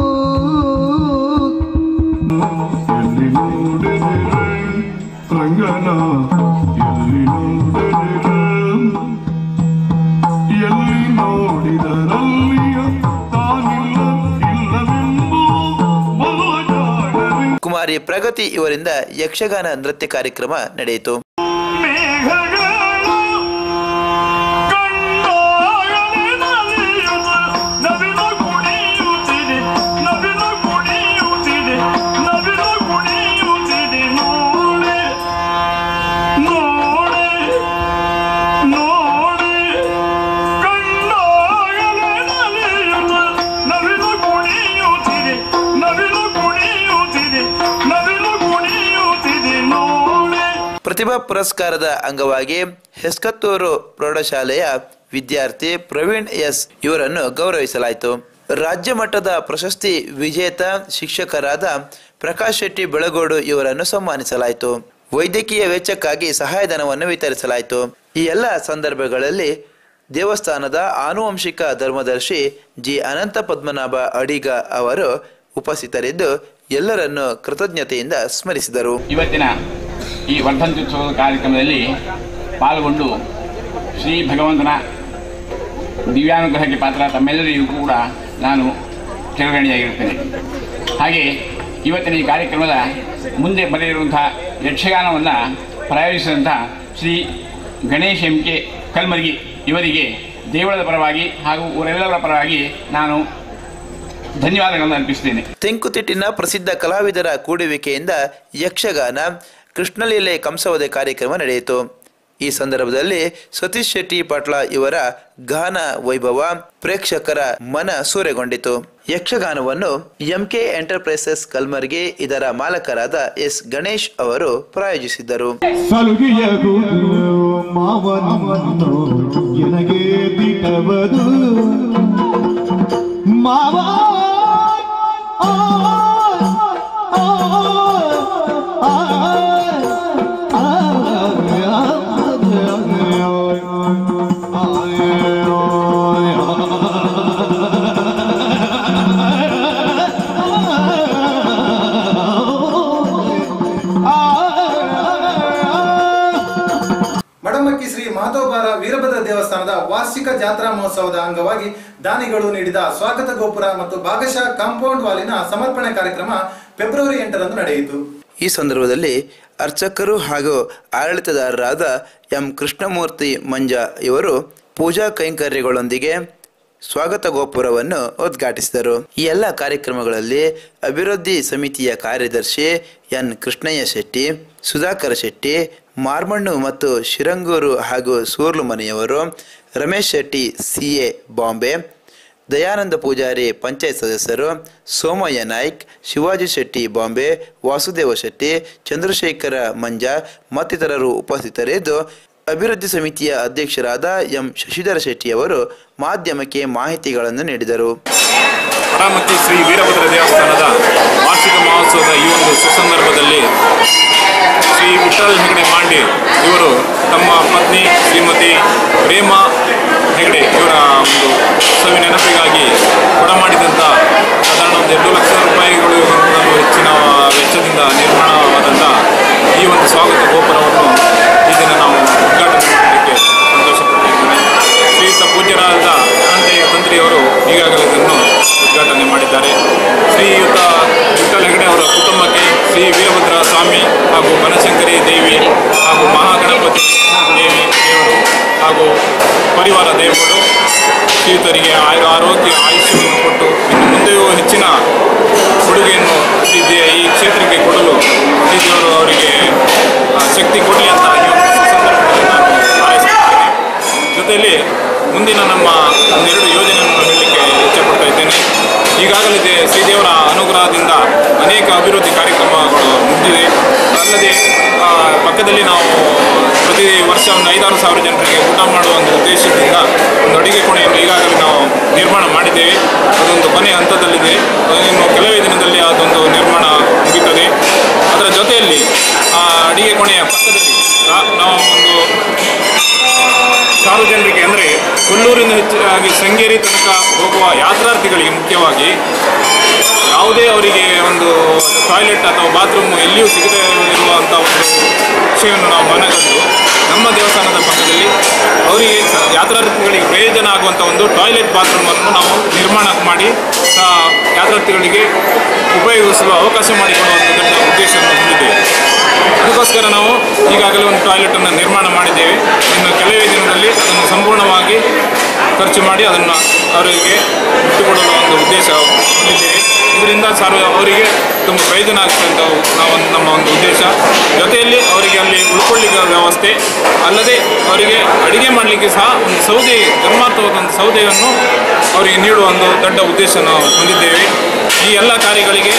ಎಲ್ಲಿ ನೋಡಿದರೆ ರಂಗನ ಎಲ್ಲಿ ನೋಡಿದರೆ ಎಲ್ಲಿ ನೋಡಿದರಲ್ಲಿಯ ತಾನಿಲ್ಲ ಇಲ್ಲವೆಂಬು ಬಹುಜಾಲ ಕುಮಾರಿ ಪ್ರಗತಿ ಇವರಿಂದ ಯಕ್ಷಗಾನ ನೃತ್ಯ ಕಾರ್ಯಕ್ರಮ ನಡೆಯಿತು ಪ್ರತಿಭಾ ಪುರಸ್ಕಾರದ ಅಂಗವಾಗಿ ಹೆಸ್ಕತ್ತೂರು ಪ್ರೌಢಶಾಲೆಯ ವಿದ್ಯಾರ್ಥಿ ಪ್ರವೀಣ್ ಎಸ್ ಇವರನ್ನು ಗೌರವಿಸಲಾಯಿತು ರಾಜ್ಯ ಮಟ್ಟದ ಪ್ರಶಸ್ತಿ ವಿಜೇತ ಶಿಕ್ಷಕರಾದ ಪ್ರಕಾಶ್ ಶೆಟ್ಟಿ ಬೆಳಗೋಡು ಇವರನ್ನು ಸನ್ಮಾನಿಸಲಾಯಿತು ವೈದ್ಯಕೀಯ ವೆಚ್ಚಕ್ಕಾಗಿ ಸಹಾಯಧನವನ್ನು ವಿತರಿಸಲಾಯಿತು ಈ ಎಲ್ಲ ಸಂದರ್ಭಗಳಲ್ಲಿ ದೇವಸ್ಥಾನದ ಆನುವಂಶಿಕ ಧರ್ಮದರ್ಶಿ ಜಿ ಅನಂತ ಪದ್ಮನಾಭ ಅಡಿಗ ಅವರು ಉಪಸ್ಥಿತರಿದ್ದು ಎಲ್ಲರನ್ನು ಕೃತಜ್ಞತೆಯಿಂದ ಸ್ಮರಿಸಿದರು ಇವತ್ತಿನ ಈ ವರ್ಧಂತ್ಯುತ್ಸವದ ಕಾರ್ಯಕ್ರಮದಲ್ಲಿ ಪಾಲ್ಗೊಂಡು ಶ್ರೀ ಭಗವಂತನ ದಿವ್ಯಾನುಗ್ರಹಕ್ಕೆ ಪಾತ್ರ ತಮ್ಮೆಲ್ಲರಿಗೂ ಕೂಡ ನಾನು ಚಿರಗಣಿಯಾಗಿರುತ್ತೇನೆ ಹಾಗೆ ಇವತ್ತಿನ ಈ ಕಾರ್ಯಕ್ರಮದ ಮುಂದೆ ಬರೆಯಿರುವಂತಹ ಯಕ್ಷಗಾನವನ್ನು ಪ್ರಾಯೋಜಿಸಿದಂಥ ಶ್ರೀ ಗಣೇಶ್ ಎಂ ಕೆ ಕಲ್ಮರ್ಗಿ ಇವರಿಗೆ ದೇವಳದ ಪರವಾಗಿ ಹಾಗೂ ಊರೆಲ್ಲರ ಪರವಾಗಿ ನಾನು ಧನ್ಯವಾದಗಳನ್ನು ಅರ್ಪಿಸುತ್ತೇನೆ ತೆಂಕುತಿಟ್ಟಿನ ಪ್ರಸಿದ್ಧ ಕಲಾವಿದರ ಕೂಡುವಿಕೆಯಿಂದ ಯಕ್ಷಗಾನ ಕೃಷ್ಣಲೀಲೆ ಕಂಸವದೆ ಕಾರ್ಯಕ್ರಮ ನಡೆಯಿತು ಈ ಸಂದರ್ಭದಲ್ಲಿ ಸತೀಶ್ ಶೆಟ್ಟಿ ಪಾಟ್ಲ ಇವರ ಗಾನ ವೈಭವ ಪ್ರೇಕ್ಷಕರ ಮನ ಸೂರೆಗೊಂಡಿತು ಯಕ್ಷಗಾನವನ್ನು ಎಂಕೆ ಎಂಟರ್ಪ್ರೈಸಸ್ ಕಲ್ಮರ್ಗಿ ಇದರ ಮಾಲಕರಾದ ಎಸ್ ಗಣೇಶ್ ಅವರು ಪ್ರಾಯೋಜಿಸಿದ್ದರು ಸಲುಗಿಯದು ಮಾವನನ್ನು ಎನಗೆ ದಿಟವದು ಮಾವ ಆ, ಆ, ಆ, ಆ, ಮಡಮಕ್ಕಿ ಶ್ರೀ ಮಾಧವಬಾರ ವೀರಭದ್ರ ದೇವಸ್ಥಾನದ ವಾರ್ಷಿಕ ಜಾತ್ರಾ ಮಹೋತ್ಸವದ ಅಂಗವಾಗಿ ದಾನಿಗಳು ನೀಡಿದ ಸ್ವಾಗತ ಗೋಪುರ ಮತ್ತು ಭಾಗಶಃ ಕಾಂಪೌಂಡ್ ವಾಲಿನ ಸಮರ್ಪಣೆ ಕಾರ್ಯಕ್ರಮ ಫೆಬ್ರವರಿ ಎಂಟರಂದು ನಡೆಯಿತು ಈ ಸಂದರ್ಭದಲ್ಲಿ ಅರ್ಚಕರು ಹಾಗೂ ಆಡಳಿತದಾರರಾದ ಎಂ ಕೃಷ್ಣಮೂರ್ತಿ ಮಂಜ ಇವರು ಪೂಜಾ ಕೈಂಕರ್ಯಗಳೊಂದಿಗೆ ಸ್ವಾಗತ ಗೋಪುರವನ್ನು ಉದ್ಘಾಟಿಸಿದರು ಈ ಎಲ್ಲ ಕಾರ್ಯಕ್ರಮಗಳಲ್ಲಿ ಅಭಿವೃದ್ಧಿ ಸಮಿತಿಯ ಕಾರ್ಯದರ್ಶಿ ಎನ್ ಕೃಷ್ಣಯ್ಯ ಶೆಟ್ಟಿ ಸುಧಾಕರ ಶೆಟ್ಟಿ ಮಾರ್ಮಣ್ಣು ಮತ್ತು ಶಿರಂಗೂರು ಹಾಗೂ ಸೂರ್ಲು ಮನೆಯವರು ರಮೇಶ್ ಶೆಟ್ಟಿ ಸಿಎ ಬಾಂಬೆ ದಯಾನಂದ ಪೂಜಾರಿ ಪಂಚಾಯತ್ ಸದಸ್ಯರು ಸೋಮಯ್ಯ ನಾಯ್ಕ್ ಶಿವಾಜಿ ಶೆಟ್ಟಿ ಬಾಂಬೆ ವಾಸುದೇವ ಶೆಟ್ಟಿ ಚಂದ್ರಶೇಖರ ಮಂಜ ಮತ್ತಿತರರು ಉಪಸ್ಥಿತರಿದ್ದು ಅಭಿವೃದ್ಧಿ ಸಮಿತಿಯ ಅಧ್ಯಕ್ಷರಾದ ಎಂ ಶಶಿಧರ ಶೆಟ್ಟಿಯವರು ಮಾಧ್ಯಮಕ್ಕೆ ಮಾಹಿತಿಗಳನ್ನು ನೀಡಿದರು ಪಡಮಕ್ಕಿ ಶ್ರೀ ವೀರಭದ್ರ ದೇವಸ್ಥಾನದ ವಾರ್ಷಿಕ ಮಹೋತ್ಸವದ ಈ ಒಂದು ಸುಸಂದರ್ಭದಲ್ಲಿ ಶ್ರೀ ವಿಠಲ್ ಹೆಗಡೆ ಮಾಂಡಿ ಇವರು ತಮ್ಮ ಪತ್ನಿ ಶ್ರೀಮತಿ ಪ್ರೇಮ ಹೆಗಡೆ ಇವರ ಒಂದು ಉತ್ಸವ ನೆನಪಿಗಾಗಿ ಕೊಡ ಮಾಡಿದಂಥ ಸಾಧಾರಣ ಒಂದು ಎರಡು ಲಕ್ಷ ರೂಪಾಯಿಗಳು ಹೆಚ್ಚಿನ ವೆಚ್ಚದಿಂದ ನಿರ್ಮಾಣವಾದಂಥ ಈ ಒಂದು ಸ್ವಾಗತ ಗೋಪುರವನ್ನು ಈ ದಿನ ನಾವು ಉದ್ಘಾಟನೆ ಮಾಡಲಿಕ್ಕೆ ಸಂತೋಷಪಟ್ಟಿದ್ದೇನೆ ಶ್ರೀಯುತ ಪೂಜ್ಯರಾದ ಅನಂತಯ್ಯ ತಂತ್ರಿಯವರು ಈಗಾಗಲೇ ಇದನ್ನು ಉದ್ಘಾಟನೆ ಮಾಡಿದ್ದಾರೆ ಶ್ರೀಯುತ ವಿಠಲ್ ಹೆಗಡೆ ಅವರ ಕುಟುಂಬಕ್ಕೆ ಶ್ರೀ ವೀರಭದ್ರ ಸ್ವಾಮಿ ಹಾಗೂ ಬನಶಂಕರಿ ದೇವಿ ಹಾಗೂ ಮಹಾಗಣಪತಿ ದೇವಿ ದೇವರು ಹಾಗೂ ಪರಿವಾರ ದೇವಗಳು ಶ್ರೀಯುತರಿಗೆ ಆಯುರ ಆರೋಗ್ಯ ಆಯುಷ್ಯವನ್ನು ಕೊಟ್ಟು ಇನ್ನು ಮುಂದೆಯೂ ಹೆಚ್ಚಿನ ಕೊಡುಗೆಯನ್ನು ಈ ದೇ- ಈ ಕ್ಷೇತ್ರಕ್ಕೆ ಕೊಡಲು ಶ್ರೀ ದೇವರು ಅವರಿಗೆ ಆ, ಶಕ್ತಿ ಕೊಡಲಿ ಅಂತ ಈ ಒಂದು ಸಂದರ್ಭದಲ್ಲಿ ನಾನು ಹಾರೈಸುತ್ತೇನೆ ಜೊತೆಯಲ್ಲಿ ಮುಂದಿನ ನಮ್ಮ ಒಂದೆರಡು ಯೋಜನೆಯನ್ನು ಹೇಳಲಿಕ್ಕೆ ಇಚ್ಛೆಪಡ್ತಾ ಇದ್ದೇನೆ ಈಗಾಗಲೇ ದೇ- ಶ್ರೀದೇವರ ಅನುಗ್ರಹದಿಂದ ಅನೇಕ ಅಭಿವೃದ್ಧಿ ಕಾರ್ಯಕ್ರಮಗಳು ಮುಗಿದಿದೆ ಅಲ್ಲದೆ ಆ, ಪಕ್ಕದಲ್ಲಿ ನಾವು ಪ್ರತಿ ವರ್ಷ ಒಂದು ಐದಾರು ಸಾವಿರ ಜನರಿಗೆ ಊಟ ಮಾಡುವ ಒಂದು ಉದ್ದೇಶದಿಂದ ಒಂದು ಅಡಿಗೆ ಕೋಣೆಯನ್ನು ಈಗಾಗಲೇ ನಾವು ನಿರ್ಮಾಣ ಮಾಡಿದ್ದೇವೆ ಅದೊಂದು ಕೊನೆಯ ಹಂತದಲ್ಲಿದೆ ಇನ್ನು ಕೆಲವೇ ದಿನದಲ್ಲಿ ಅದೊಂದು ನಿರ್ಮಾಣ ಮುಗಿಯುತ್ತದೆ ಅದರ ಜೊತೆಯಲ್ಲಿ ಆ ಅಡಿಗೆ ಕೋಣೆಯ ಪಕ್ಕದಲ್ಲಿ ನಾ- ನಾವು ಒಂದು ಸಾರ್ವಜನಿಕರಿಗೆ ಅಂದರೆ ಕೊಲ್ಲೂರಿನ ಹೆಚ್ಚಾಗಿ ಶೃಂಗೇರಿ ತನಕ ಹೋಗುವ ಯಾತ್ರಾರ್ಥಿಗಳಿಗೆ ಮುಖ್ಯವಾಗಿ ಯಾವ ಯಾವುದೇ ಅವರಿಗೆ ಒಂದು ಟಾಯ್ಲೆಟ್ ಅಥವಾ ಬಾತ್ರೂಮ್ ಎಲ್ಲಿಯೂ ಸಿಗದೇ ಇರುವಂಥ ಒಂದು ವಿಷಯವನ್ನು ನಾವು ಮನಗಂಡು ನಮ್ಮ ದೇವಸ್ಥಾನದ ಪಕ್ಕದಲ್ಲಿ ಅವರಿಗೆ ಸ- ಯಾತ್ರಾರ್ಥಿಗಳಿಗೆ ಪ್ರಯೋಜನ ಆಗುವಂಥ ಒಂದು ಟಾಯ್ಲೆಟ್ ಬಾತ್ರೂಮನ್ನು ನಾವು ನಿರ್ಮಾಣ ಮಾಡಿ ಆ, ಯಾತ್ರಾರ್ಥಿಗಳಿಗೆ ಉಪಯೋಗಿಸಲು ಅವಕಾಶ ಮಾಡಿಕೊಡುವ ಒಂದು ದೊಡ್ಡ ಉದ್ದೇಶವನ್ನು ಹೊಂದಿದ್ದೇವೆ ಅದಕ್ಕೋಸ್ಕರ ನಾವು ಈಗಾಗಲೇ ಒಂದು ಟಾಯ್ಲೆಟನ್ನು ನಿರ್ಮಾಣ ಮಾಡಿದ್ದೇವೆ ಇನ್ನು ಕೆಲವೇ ದಿನದಲ್ಲಿ ಅದನ್ನು ಸಂಪೂರ್ಣವಾಗಿ ಖರ್ಚು ಮಾಡಿ ಅದನ್ನು ಅವರಿಗೆ ಬಿಟ್ಟುಕೊಡಲು ಒಂದು ಉದ್ದೇಶ ಹೊಂದಿದ್ದೇವೆ ಇದರಿಂದ ಸಾರ್ವ ಅವರಿಗೆ ತುಂಬ ಪ್ರಯೋಜನ ಆಗುತ್ತೆ ಅಂತ ನಾವು ನಮ್ಮ ಒಂದು ಉದ್ದೇಶ ಜೊತೆಯಲ್ಲಿ ಅವರಿಗೆ ಅಲ್ಲಿ ಉಳ್ಕೊಳ್ಳಿಕ್ಕೆ ವ್ಯವಸ್ಥೆ ಅಲ್ಲದೆ ಅವರಿಗೆ ಅಡಿಗೆ ಮಾಡಲಿಕ್ಕೆ ಸಹ ಒಂದು ಸೌದೆ ಧರ್ಮಾರ್ಥವಾದ ಒಂದು ಸೌದೆಯನ್ನು ಅವರಿಗೆ ನೀಡುವ ಒಂದು ದೊಡ್ಡ ಉದ್ದೇಶ ನಾವು ಹೊಂದಿದ್ದೇವೆ ಈ ಎಲ್ಲ ಕಾರ್ಯಗಳಿಗೆ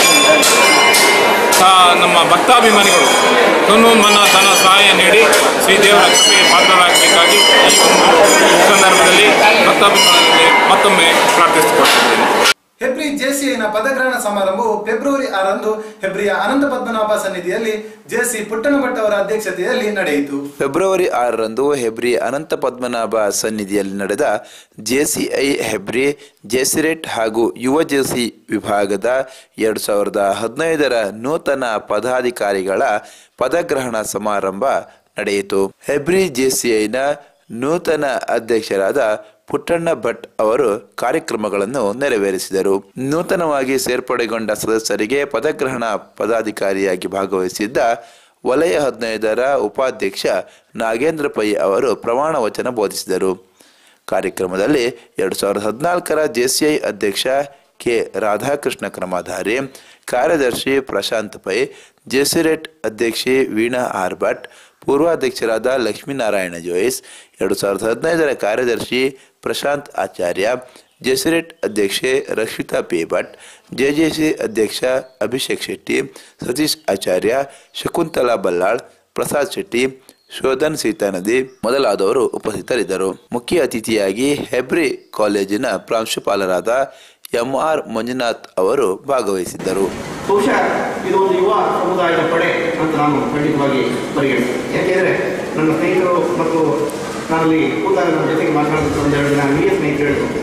ಸಹ ನಮ್ಮ ಭಕ್ತಾಭಿಮಾನಿಗಳು ತನು ಮನ ಧನ ಸಹಾಯ ನೀಡಿ ಶ್ರೀದೇವರ ಕೃಪೆಗೆ ಪಾತ್ರರಾಗಬೇಕಾಗಿ ಈ ಒಂದು ಸಂದರ್ಭದಲ್ಲಿ ಭಕ್ತಾಭಿಮಾನಿಗಳಿಗೆ ಮತ್ತೊಮ್ಮೆ ಪ್ರಾರ್ಥಿಸಿಕೊಳ್ತಿದ್ದೇನೆ ಹೆಬ್ರಿ ಜೆಸಿಐನ ಪದಗ್ರಹಣ ಸಮಾರಂಭವು ಫೆಬ್ರವರಿ ಆರಂದು ಹೆಬ್ರಿಯ ಅನಂತ ಪದ್ಮನಾಭ ಸನ್ನಿಧಿಯಲ್ಲಿ ಜೆಸಿ ಪುಟ್ಟಣಭಟ್ ಅವರ ಅಧ್ಯಕ್ಷತೆಯಲ್ಲಿ ನಡೆಯಿತು ಫೆಬ್ರವರಿ ಆರರಂದು ಹೆಬ್ರಿ ಅನಂತ ಪದ್ಮನಾಭ ಸನ್ನಿಧಿಯಲ್ಲಿ ನಡೆದ ಜೆಸಿಐ ಹೆಬ್ರಿ ಜೆಸಿರೆಟ್ ಹಾಗೂ ಯುವ ಜೆಸಿ ವಿಭಾಗದ ಎರಡು ಸಾವಿರದ ಹದಿನೈದರ ನೂತನ ಪದಾಧಿಕಾರಿಗಳ ಪದಗ್ರಹಣ ಸಮಾರಂಭ ನಡೆಯಿತು ಹೆಬ್ರಿ ಜೆಸಿಐನ ನೂತನ ಅಧ್ಯಕ್ಷರಾದ ಪುಟ್ಟಣ್ಣ ಭಟ್ ಅವರು ಕಾರ್ಯಕ್ರಮಗಳನ್ನು ನೆರವೇರಿಸಿದರು ನೂತನವಾಗಿ ಸೇರ್ಪಡೆಗೊಂಡ ಸದಸ್ಯರಿಗೆ ಪದಗ್ರಹಣ ಪದಾಧಿಕಾರಿಯಾಗಿ ಭಾಗವಹಿಸಿದ್ದ ವಲಯ ಹದಿನೈದರ ಉಪಾಧ್ಯಕ್ಷ ನಾಗೇಂದ್ರ ಪೈ ಅವರು ಪ್ರಮಾಣ ವಚನ ಬೋಧಿಸಿದರು ಕಾರ್ಯಕ್ರಮದಲ್ಲಿ ಎರಡು ಸಾವಿರದ ಹದಿನಾಲ್ಕರ ಜೆಸಿಐ ಅಧ್ಯಕ್ಷ ಕೆ ರಾಧಾಕೃಷ್ಣ ಕ್ರಮಧಾರಿ ಕಾರ್ಯದರ್ಶಿ ಪ್ರಶಾಂತ್ ಪೈ ಜೆಸಿರೆಟ್ ಅಧ್ಯಕ್ಷೆ ವೀಣಾ ಆರ್ ಭಟ್ ಪೂರ್ವಾಧ್ಯಕ್ಷರಾದ ಲಕ್ಷ್ಮೀನಾರಾಯಣ ಜೋಯಿಸ್ ಎರಡು ಸಾವಿರದ ಹದಿನೈದರ ಕಾರ್ಯದರ್ಶಿ ಪ್ರಶಾಂತ್ ಆಚಾರ್ಯ ಜೆಸಿರೆಟ್ ಅಧ್ಯಕ್ಷೆ ರಕ್ಷಿತಾ ಪಿ ಭಟ್ ಜೆಜೆಸಿ ಅಧ್ಯಕ್ಷ ಅಭಿಷೇಕ್ ಶೆಟ್ಟಿ ಸತೀಶ್ ಆಚಾರ್ಯ ಶಕುಂತಲಾ ಬಲ್ಲಾಳ್ ಪ್ರಸಾದ್ ಶೆಟ್ಟಿ ಶೋಧನ್ ಸೀತಾನದಿ ಮೊದಲಾದವರು ಉಪಸ್ಥಿತರಿದ್ದರು ಮುಖ್ಯ ಅತಿಥಿಯಾಗಿ ಹೆಬ್ರಿ ಕಾಲೇಜಿನ ಪ್ರಾಂಶುಪಾಲರಾದ ಎಂಆರ್ ಮಂಜುನಾಥ್ ಅವರು ಭಾಗವಹಿಸಿದ್ದರು ಬಹುಶಃ ಇದು ಒಂದು ಯುವ ಸಮುದಾಯದ ಪಡೆ ಅಂತ ನಾನು ಖಂಡಿತವಾಗಿ ಪರಿಗಣಿಸ್ತೇನೆ ಯಾಕೆಂದರೆ ನನ್ನ ಸ್ನೇಹಿತರು ಮತ್ತು ನಾನಲ್ಲಿ ಕೂತಾಗ ನನ್ನ ಜೊತೆಗೆ ಮಾತನಾಡಿದ ಒಂದೆರಡು ಜನ ಹಿರಿಯ ಸ್ನೇಹಿತರು ಹೇಳಿದ್ರು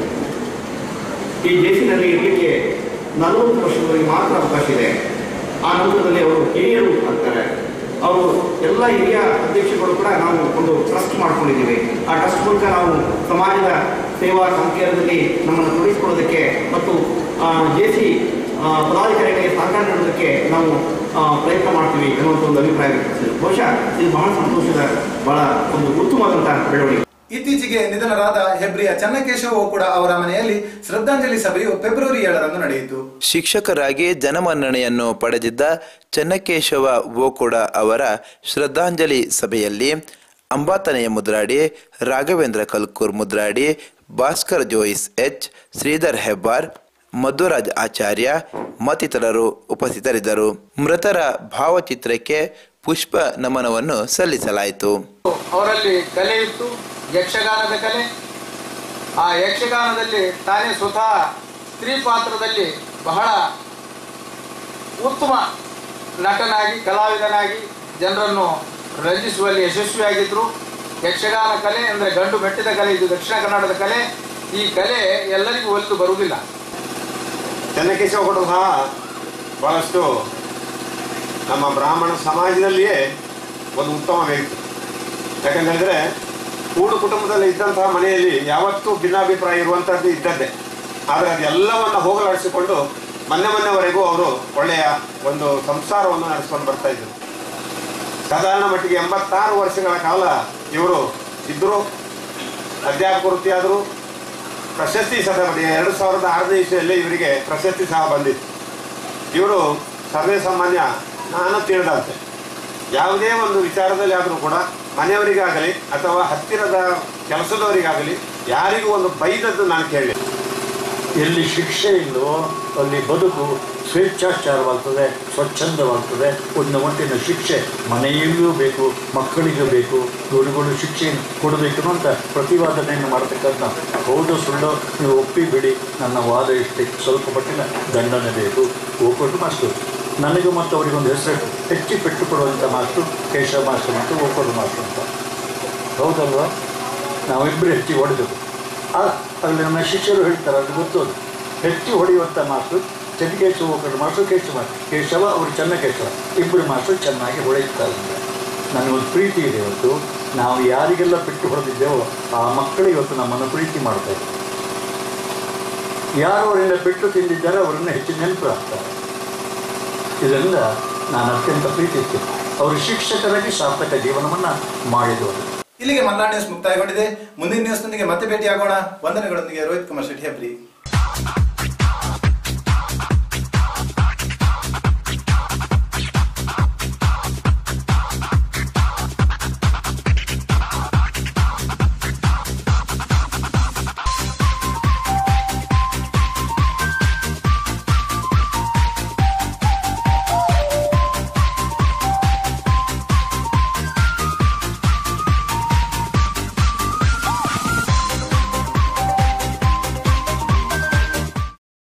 ಈ ಜೇಸಿನಲ್ಲಿ ಇರಲಿಕ್ಕೆ ನಲವತ್ತು ವರ್ಷದವರೆಗೆ ಮಾತ್ರ ಅವಕಾಶ ಇದೆ ಆ ನಂತರದಲ್ಲಿ ಅವರು ಹಿರಿಯರು ಆಗ್ತಾರೆ ಅವರು ಎಲ್ಲ ಹಿರಿಯ ಅಧ್ಯಕ್ಷಗಳು ಕೂಡ ನಾವು ಒಂದು ಟ್ರಸ್ಟ್ ಮಾಡ್ಕೊಂಡಿದ್ದೀವಿ ಆ ಟ್ರಸ್ಟ್ ಮೂಲಕ ನಾವು ಸಮಾಜದ ಸೇವಾ ಸಂಕೇತದಲ್ಲಿ ನಮ್ಮನ್ನು ತೊಡಗಿಸಿಕೊಳ್ಳೋದಕ್ಕೆ ಮತ್ತು ಜೆ ಸಿ ಪದಾಧಿಕಾರಿಗಳಿಗೆ ಸಹಕಾರ ನೀಡೋದಕ್ಕೆ ನಾವು ಆ, ಪ್ರಯತ್ನ ಮಾಡ್ತೀವಿ ಅನ್ನುವಂಥ ಒಂದು ಅಭಿಪ್ರಾಯ ವ್ಯಕ್ತಪಡಿಸಿದ್ರು ಬಹುಶಃ ಇದು ಬಹಳ ಸಂತೋಷದ ಬಹಳ ಒಂದು ಉತ್ತಮವಾದಂತಹ ಬೆಳವಣಿಗೆ ಇತ್ತೀಚೆಗೆ ನಿಧನರಾದ ಹೆಬ್ರಿಯ ಚನ್ನಕೇಶವ ಕೂಡ ಅವರ ಮನೆಯಲ್ಲಿ ಶ್ರದ್ಧಾಂಜಲಿ ಸಭೆಯು ಫೆಬ್ರವರಿ ಏಳರಂದು ನಡೆಯಿತು ಶಿಕ್ಷಕರಾಗಿ ಜನಮನ್ನಣೆಯನ್ನು ಪಡೆದಿದ್ದ ಚನ್ನಕೇಶವ ಓಕೊಡ ಅವರ ಶ್ರದ್ಧಾಂಜಲಿ ಸಭೆಯಲ್ಲಿ ಅಂಬಾತನೆಯ ಮುದ್ರಾಡಿ ರಾಘವೇಂದ್ರ ಕಲ್ಕೂರ್ ಮುದ್ರಾಡಿ ಭಾಸ್ಕರ್ ಜೋಯಿಸ್ ಎಚ್ ಶ್ರೀಧರ್ ಹೆಬ್ಬಾರ್ ಮಧುರಾಜ್ ಆಚಾರ್ಯ ಮತ್ತಿತರರು ಉಪಸ್ಥಿತರಿದ್ದರು ಮೃತರ ಭಾವಚಿತ್ರಕ್ಕೆ ಪುಷ್ಪ ನಮನವನ್ನು ಸಲ್ಲಿಸಲಾಯಿತು ಅವರಲ್ಲಿ ಕಲೆ ಇತ್ತು ಯಕ್ಷಗಾನದ ಕಲೆ ಆ ಯಕ್ಷಗಾನದಲ್ಲಿ ತಾನೇ ಸ್ವತಃ ಸ್ತ್ರೀ ಪಾತ್ರದಲ್ಲಿ ಬಹಳ ಉತ್ತಮ ನಟನಾಗಿ ಕಲಾವಿದನಾಗಿ ಜನರನ್ನು ರಂಜಿಸುವಲ್ಲಿ ಯಶಸ್ವಿಯಾಗಿದ್ದರು ಯಕ್ಷಗಾನ ಕಲೆ ಅಂದರೆ ಗಂಡು ಮೆಟ್ಟಿದ ಕಲೆ ಇದು ದಕ್ಷಿಣ ಕನ್ನಡದ ಕಲೆ ಈ ಕಲೆ ಎಲ್ಲರಿಗೂ ಒಲಿದು ಬರುವುದಿಲ್ಲ ಚೆನ್ನಕೇಶವ ಕೊಡಲು ಸಹ ಬಹಳಷ್ಟು ನಮ್ಮ ಬ್ರಾಹ್ಮಣ ಸಮಾಜದಲ್ಲಿಯೇ ಒಂದು ಉತ್ತಮ ವ್ಯಕ್ತಿ ಯಾಕಂತ ಹೇಳಿದ್ರೆ ಕೂಡು ಕುಟುಂಬದಲ್ಲಿ ಇದ್ದಂತಹ ಮನೆಯಲ್ಲಿ ಯಾವತ್ತೂ ಭಿನ್ನಾಭಿಪ್ರಾಯ ಇರುವಂತಹದ್ದು ಇದ್ದದ್ದೇ ಆದರೆ ಅದೆಲ್ಲವನ್ನ ಹೋಗಲಾಡಿಸಿಕೊಂಡು ಮೊನ್ನೆ ಮೊನ್ನೆವರೆಗೂ ಅವರು ಒಳ್ಳೆಯ ಒಂದು ಸಂಸಾರವನ್ನು ನಡೆಸ್ಕೊಂಡು ಬರ್ತಾ ಇದ್ರು ಸಾಧಾರಣ ಮಟ್ಟಿಗೆ ಎಂಬತ್ತಾರು ವರ್ಷಗಳ ಕಾಲ ಇವರು ಇದ್ದರು ಅಧ್ಯಾಪಕ ವೃತ್ತಿಯಾದರು ಪ್ರಶಸ್ತಿ ಸಹ ಬಂದಿದೆ ಎರಡು ಸಾವಿರದ ಆರನೇ ಇಸ್ವಿಯಲ್ಲಿ ಇವರಿಗೆ ಪ್ರಶಸ್ತಿ ಸಹ ಬಂದಿತ್ತು ಇವರು ಸರ್ವೇ ಸಾಮಾನ್ಯ ನಾನು ತಿಳಿದಂತೆ ಯಾವುದೇ ಒಂದು ವಿಚಾರದಲ್ಲಿ ಆದರೂ ಕೂಡ ಮನೆಯವರಿಗಾಗಲಿ ಅಥವಾ ಹತ್ತಿರದ ಕೆಲಸದವರಿಗಾಗಲಿ ಯಾರಿಗೂ ಒಂದು ಬೈದದ್ದು ನಾನು ಕೇಳಿ ಎಲ್ಲಿ ಶಿಕ್ಷೆ ಇಲ್ಲವೋ ಅಲ್ಲಿ ಬದುಕು ಸ್ವೇಚ್ಛಾಚಾರವಾಗ್ತದೆ ಸ್ವಚ್ಛಂದವಾಗ್ತದೆ ಒಂದು ಮಟ್ಟಿನ ಶಿಕ್ಷೆ ಮನೆಯಲ್ಲಿಯೂ ಬೇಕು ಮಕ್ಕಳಿಗೂ ಬೇಕು ಗುರುಗಳು ಶಿಕ್ಷೆ ಕೊಡಬೇಕು ಅಂತ ಪ್ರತಿಪಾದನೆಯನ್ನು ಮಾಡತಕ್ಕಂಥ ಹೌದು ಸುಳ್ಳು ನೀವು ಒಪ್ಪಿ ಬಿಡಿ ನನ್ನ ವಾದ ಇಷ್ಟೇ ಸ್ವಲ್ಪ ಮಟ್ಟಿನ ದಂಡನೆ ಬೇಕು ಓಕೊಟ್ಟು ಮಾಸ್ಟರ್ ನನಗೂ ಮತ್ತು ಅವರಿಗೊಂದು ಹೆಸರು ಹೆಚ್ಚು ಪೆಟ್ಟು ಕೊಡುವಂಥ ಮಾಸ್ಟರ್ ಕೇಶವ ಮಾಸ್ಟರ್ ಮತ್ತು ಓಕೊಡು ಮಾಸ್ಟರ್ ಅಂತ ಹೌದಲ್ವಾ ನಾವಿಬ್ಬರು ಹೆಚ್ಚಿಗೆ ಹೊಡೆದೆವು ಆ ಅಲ್ಲಿ ನಮ್ಮ ಶಿಷ್ಯರು ಹೇಳ್ತಾರೆ ಅದು ಗೊತ್ತು ಅದು ಹೆಚ್ಚು ಹೊಡೆಯುವಂಥ ಮಾಸ್ಟರ್ ಚಂದ್ರಕೇಶವ ಒಬ್ಬರು ಮಾಸ್ಟರ್ ಕೇಶವ ಕೇಶವ ಅವರು ಚನ್ನಕೇಶವ ಇಬ್ಬರು ಮಾಸ್ಟರ್ ಚೆನ್ನಾಗಿ ಹೊಳೆಯುತ್ತಾರೆ ನನಗೊಂದು ಪ್ರೀತಿ ಇದೆ ಇವತ್ತು ನಾವು ಯಾರಿಗೆಲ್ಲ ಬಿಟ್ಟು ಹೊಡೆದಿದ್ದೇವೋ ಆ ಮಕ್ಕಳು ಇವತ್ತು ನಮ್ಮನ್ನು ಪ್ರೀತಿ ಮಾಡ್ತಾ ಇದ್ದಾರೆ ಯಾರು ಅವರಿಂದ ಬಿಟ್ಟು ತಿಂದಿದ್ದಾರೆ ಅವರನ್ನು ಹೆಚ್ಚು ನೆನಪು ಆಗ್ತಾರೆ ಇದರಿಂದ ನಾನು ಅತ್ಯಂತ ಪ್ರೀತಿಸ್ತೀನಿ ಅವರು ಶಿಕ್ಷಕರಾಗಿ ಸಾರ್ಥಕ ಜೀವನವನ್ನು ಮಾಡಿದವರು ಇಲ್ಲಿಗೆ ಮಲ್ನಾಡ್ ನ್ಯೂಸ್ ಮುಕ್ತಾಯಗೊಂಡಿದೆ ಮುಂದಿನ ನ್ಯೂಸ್ನೊಂದಿಗೆ ಮತ್ತೆ ಭೇಟಿಯಾಗೋಣ ವಂದನೆಗಳೊಂದಿಗೆ ರೋಹಿತ್ ಕುಮಾರ್ ಶೆಟ್ಟಿ ಹೆಬ್ರಿ